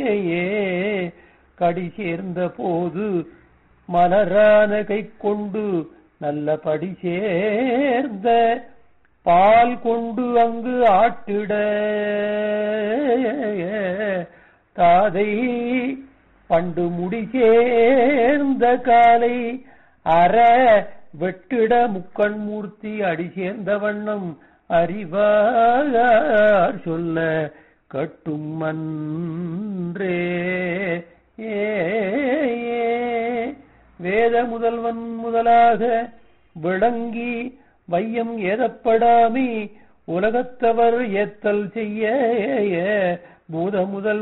ஏ கடி சேர்ந்த போது மலரான கை கொண்டு நல்ல படி சேர்ந்த பால் கொண்டு அங்கு ஆட்டிட தாதை பண்டு முடி சேர்ந்த காலை அற வெட்டிட முக்கண் மூர்த்தி அடி சேர்ந்த வண்ணம் அறிவார் சொல்ல கட்டும் அன்றே ஏ வேத முதல்வன் முதலாக விளங்கி வையம் ஏதப்படாமி உலகத்தவர் ஏத்தல் செய்ய பூத முதல்